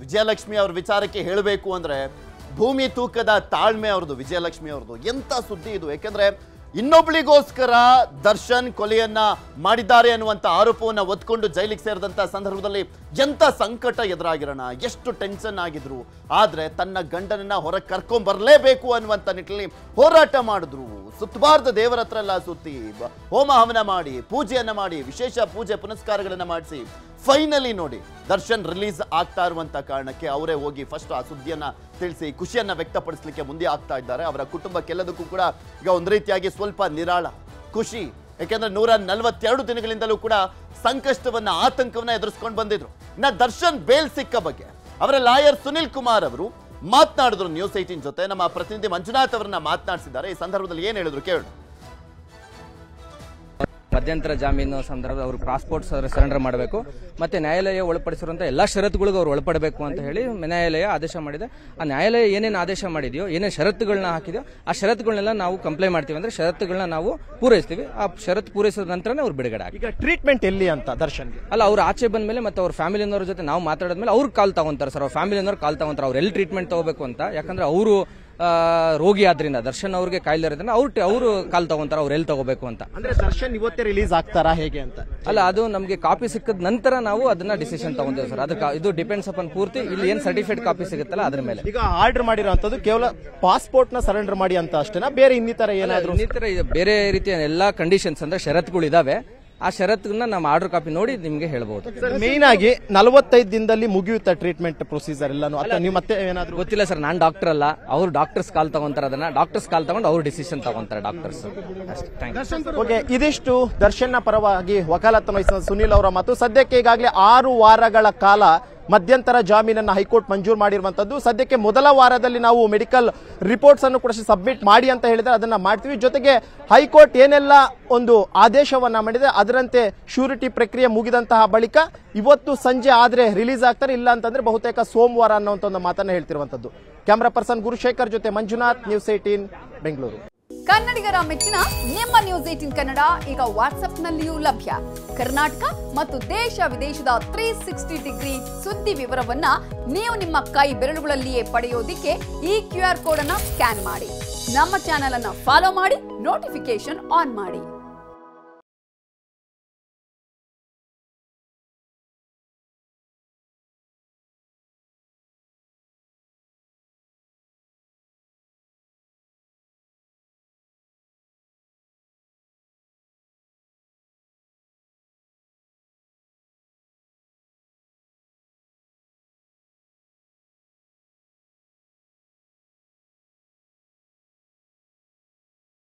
ವಿಜಯಲಕ್ಷ್ಮಿ ಅವ್ರ ವಿಚಾರಕ್ಕೆ ಹೇಳಬೇಕು ಅಂದ್ರೆ ಭೂಮಿ ತೂಕದ ತಾಳ್ಮೆ ಅವ್ರದ್ದು ವಿಜಯಲಕ್ಷ್ಮಿ ಅವ್ರದ್ದು ಎಂತ ಸುದ್ದಿ ಇದು ಯಾಕೆಂದ್ರೆ ಇನ್ನೊಬ್ಳಿಗೋಸ್ಕರ ದರ್ಶನ್ ಕೊಲೆಯನ್ನ ಮಾಡಿದ್ದಾರೆ ಅನ್ನುವಂಥ ಆರೋಪವನ್ನ ಒತ್ಕೊಂಡು ಜೈಲಿಗೆ ಸೇರಿದಂತ ಸಂದರ್ಭದಲ್ಲಿ ಎಂತ ಸಂಕಟ ಎದುರಾಗಿರೋಣ ಎಷ್ಟು ಟೆನ್ಷನ್ ಆಗಿದ್ರು ಆದ್ರೆ ತನ್ನ ಗಂಡನನ್ನ ಹೊರಗೆ ಕರ್ಕೊಂಡ್ ಬರಲೇಬೇಕು ಅನ್ನುವಂಥ ನಿಟ್ಟಿನಲ್ಲಿ ಹೋರಾಟ ಮಾಡಿದ್ರು ಸುತ್ತಬಾರ್ದ ದೇವರ ಹತ್ರ ಎಲ್ಲ ಸುತ್ತಿ ಬ- ಹೋಮ ಹವನ ಮಾಡಿ ಪೂಜೆಯನ್ನ ಮಾಡಿ ವಿಶೇಷ ಪೂಜೆ ಪುನಸ್ಕಾರಗಳನ್ನ ಮಾಡಿಸಿ ಫೈನಲಿ ನೋಡಿ ದರ್ಶನ್ ರಿಲೀಸ್ ಆಗ್ತಾ ಇರುವಂತ ಕಾರಣಕ್ಕೆ ಅವರೇ ಹೋಗಿ ಫಸ್ಟ್ ಆ ಸುದ್ದಿಯನ್ನ ತಿಳಿಸಿ ಖುಷಿಯನ್ನ ವ್ಯಕ್ತಪಡಿಸಲಿಕ್ಕೆ ಮುಂದೆ ಆಗ್ತಾ ಇದ್ದಾರೆ ಅವರ ಕುಟುಂಬಕ್ಕೆಲ್ಲದಕ್ಕೂ ಕೂಡ ಈಗ ಒಂದು ರೀತಿಯಾಗಿ ಸ್ವಲ್ಪ ನಿರಾಳ ಖುಷಿ ಯಾಕೆಂದ್ರೆ ನೂರ ನಲವತ್ತೆರಡು ದಿನಗಳಿಂದಲೂ ಕೂಡ ಸಂಕಷ್ಟವನ್ನ ಆತಂಕವನ್ನ ಎದುರಿಸ್ಕೊಂಡು ಬಂದಿದ್ರು ಇನ್ನ ದರ್ಶನ್ ಬೇಲ್ ಸಿಕ್ಕ ಬಗ್ಗೆ ಅವರ ಲಾಯರ್ ಸುನಿಲ್ ಕುಮಾರ್ ಅವರು ಮಾತನಾಡಿದ್ರು ನ್ಯೂಸ್ ಏಟೀನ್ ಜೊತೆ ನಮ್ಮ ಪ್ರತಿನಿಧಿ ಮಂಜುನಾಥ್ ಅವರನ್ನ ಮಾತನಾಡಿಸಿದ್ದಾರೆ ಈ ಸಂದರ್ಭದಲ್ಲಿ ಏನ್ ಹೇಳಿದ್ರು ಕೇಳು ಮಧ್ಯಂತರ ಜಾಮೀನು ಸಂದರ್ಭದಲ್ಲಿ ಅವರು ಪಾಸ್ಪೋರ್ಟ್ ಸರೆಂಡರ್ ಮಾಡಬೇಕು ಮತ್ತೆ ನ್ಯಾಯಾಲಯ ಒಳಪಡಿಸಿರುವಂತ ಎಲ್ಲಾ ಷರತ್ತುಗಳಿಗೂ ಅವರು ಒಳಪಡಬೇಕು ಅಂತ ಹೇಳಿ ನ್ಯಾಯಾಲಯ ಆದೇಶ ಮಾಡಿದೆ ಆ ನ್ಯಾಯಾಲಯ ಏನೇನು ಆದೇಶ ಮಾಡಿದೆಯೋ ಏನೇನು ಷರತ್ತುಗಳನ್ನ ಹಾಕಿದೆಯೋ ಆ ಷರತ್ತುಗಳನ್ನೆಲ್ಲ ನಾವು ಕಂಪ್ಲೈ ಮಾಡ್ತೀವಿ ಅಂದ್ರೆ ಷರತ್ತುಗಳನ್ನ ನಾವು ಪೂರೈಸ್ತೀವಿ ಆ ಷರತ್ತು ಪೂರೈಸಿದ ನಂತರನೇ ಅವ್ರು ಬಿಡುಗಡೆ ಆಗಿ ಈಗ ಟ್ರೀಟ್ಮೆಂಟ್ ಎಲ್ಲಿ ಅಂತ ದರ್ಶನ್ಗೆ ಅಲ್ಲ ಅವ್ರು ಆಚೆ ಬಂದ ಮೇಲೆ ಮತ್ತೆ ಅವ್ರ ಫ್ಯಾಮಿಲಿನವ್ರ ಜೊತೆ ನಾವು ಮಾತಾಡಿದ್ಮೇಲೆ ಅವ್ರು ಕಾಲ್ ತಗೊಂತಾರೆ ಸರ್ ಅವ್ರ ಫ್ಯಾಮಿಲಿನವ್ರು ಕಾಲ್ ತಗೊಂತಾರೆ ಅವ್ರು ಎಲ್ಲಿ ಟ್ರೀಟ್ಮೆಂಟ್ ತಗೋಬೇಕು ಅಂತ ಯಾಕಂದ್ರೆ ಅವರು ರೋಗಿ ಆದ್ರಿಂದ ದರ್ಶನ್ ಅವ್ರಿಗೆ ಕಾಯಿಲೆ ಇರೋದ್ರಿಂದ ಅವ್ರು ಅವರು ಕಾಲ್ ತಗೊಂತಾರೆ ಅವ್ರು ಎಲ್ಲಿ ತಗೋಬೇಕು ಅಂತ ಅಂದ್ರೆ ದರ್ಶನ್ ಇವತ್ತೇ ರಿಲೀಸ್ ಆಗ್ತಾರಾ ಹೇಗೆ ಅಂತ ಅಲ್ಲ ಅದು ನಮಗೆ ಕಾಪಿ ಸಿಕ್ಕದ ನಂತರ ನಾವು ಅದನ್ನ ಡಿಸಿಷನ್ ತಗೊಂತೇವೆ ಸರ್ ಅದಕ್ಕೆ ಇದು ಡಿಪೆಂಡ್ಸ್ ಅಪನ್ ಪೂರ್ತಿ ಇಲ್ಲಿ ಏನ್ ಸರ್ಟಿಫೈಡ್ ಕಾಪಿ ಸಿಗುತ್ತಲ್ಲ ಅದ್ರ ಮೇಲೆ ಈಗ ಆರ್ಡರ್ ಮಾಡಿರೋಂಥದ್ದು ಕೇವಲ ಪಾಸ್ಪೋರ್ಟ್ ನ ಸರೆಂಡರ್ ಮಾಡಿ ಅಂತ ಅಷ್ಟೇನಾ ಬೇರೆ ಇನ್ನಿತರ ಏನಾದ್ರು ಇನ್ನಿತರ ಇದು ಬೇರೆ ರೀತಿಯ ಎಲ್ಲಾ ಕಂಡೀಷನ್ಸ್ ಅಂದ್ರೆ ಷರತ್ತುಗಳು ಇದಾವೆ ಆ ಷರತ್ತುಗಳನ್ನ ನಮ್ಮ ಆರ್ಡರ್ ಕಾಪಿ ನೋಡಿ ನಿಮ್ಗೆ ಹೇಳ್ಬೋದು ಮೇನ್ ಆಗಿ ನಲವತ್ತೈದು ದಿನದಲ್ಲಿ ಮುಗಿಯುತ್ತಾ ಟ್ರೀಟ್ಮೆಂಟ್ ಪ್ರೊಸೀಜರ್ ಎಲ್ಲಾನು ಅಥವಾ ನೀವು ಮತ್ತೆ ಏನಾದ್ರು ಗೊತ್ತಿಲ್ಲ ಸರ್ ನಾನ್ ಡಾಕ್ಟರ್ ಅಲ್ಲ ಅವ್ರು ಡಾಕ್ಟರ್ಸ್ ಕಾಲ್ ತಗೊಂತಾರೆ ಅದನ್ನ ಡಾಕ್ಟರ್ಸ್ ಕಾಲ್ ತಗೊಂಡು ಅವ್ರು ಡಿಸಿಷನ್ ತಗೊಂತಾರೆ ಡಾಕ್ಟರ್ಸ್ ಅಷ್ಟೇ ಥ್ಯಾಂಕ್ ಯು ಓಕೆ ಇದಿಷ್ಟು ದರ್ಶನ್ನ ಪರವಾಗಿ ವಕಾಲತ್ತು ವಹಿಸಿದ ಸುನಿಲ್ ಅವರ ಮಾತು ಸದ್ಯಕ್ಕೆ ಈಗಾಗಲೇ ಆರು ವಾರಗಳ ಕಾಲ ಮಧ್ಯಂತರ ಜಾಮೀನನ್ನ ಹೈಕೋರ್ಟ್ ಮಂಜೂರು ಮಾಡಿರುವಂತದ್ದು ಸದ್ಯಕ್ಕೆ ಮೊದಲ ವಾರದಲ್ಲಿ ನಾವು ಮೆಡಿಕಲ್ ರಿಪೋರ್ಟ್ಸ್ ಅನ್ನು ಕೂಡ ಸಬ್ಮಿಟ್ ಮಾಡಿ ಅಂತ ಹೇಳಿದ್ರೆ ಅದನ್ನ ಮಾಡ್ತೀವಿ ಜೊತೆಗೆ ಹೈಕೋರ್ಟ್ ಏನೆಲ್ಲ ಒಂದು ಆದೇಶವನ್ನ ಮಾಡಿದೆ ಅದರಂತೆ ಶ್ಯೂರಿಟಿ ಪ್ರಕ್ರಿಯೆ ಮುಗಿದಂತಹ ಬಳಿಕ ಇವತ್ತು ಸಂಜೆ ಆದ್ರೆ ರಿಲೀಸ್ ಆಗ್ತಾರೆ ಇಲ್ಲ ಅಂತಂದ್ರೆ ಬಹುತೇಕ ಸೋಮವಾರ ಅನ್ನುವಂತ ಒಂದು ಮಾತನ್ನ ಹೇಳ್ತಿರುವಂತದ್ದು ಕ್ಯಾಮರಾ ಪರ್ಸನ್ ಗುರುಶೇಖರ್ ಜೊತೆ ಮಂಜುನಾಥ್ ನ್ಯೂಸ್ ಏಟೀನ್ ಬೆಂಗಳೂರು ಕನ್ನಡಿಗರ ಮೆಚ್ಚಿನ ನಿಮ್ಮ ನ್ಯೂಸ್ ಏಟಿನ್ ಕನ್ನಡ ಈಗ ವಾಟ್ಸ್ಆಪ್ನಲ್ಲಿಯೂ ಲಭ್ಯ ಕರ್ನಾಟಕ ಮತ್ತು ದೇಶ ವಿದೇಶದ ತ್ರೀ ಸಿಕ್ಸ್ಟಿ ಡಿಗ್ರಿ ಸುದ್ದಿ ವಿವರವನ್ನ ನೀವು ನಿಮ್ಮ ಕೈ ಬೆರಳುಗಳಲ್ಲಿಯೇ ಪಡೆಯೋದಿಕ್ಕೆ ಈ ಕ್ಯೂ ಆರ್ ಕೋಡ್ ಅನ್ನ ಸ್ಕ್ಯಾನ್ ಮಾಡಿ ನಮ್ಮ ಚಾನೆಲ್ ಅನ್ನ ಫಾಲೋ ಮಾಡಿ ನೋಟಿಫಿಕೇಶನ್ ಆನ್ ಮಾಡಿ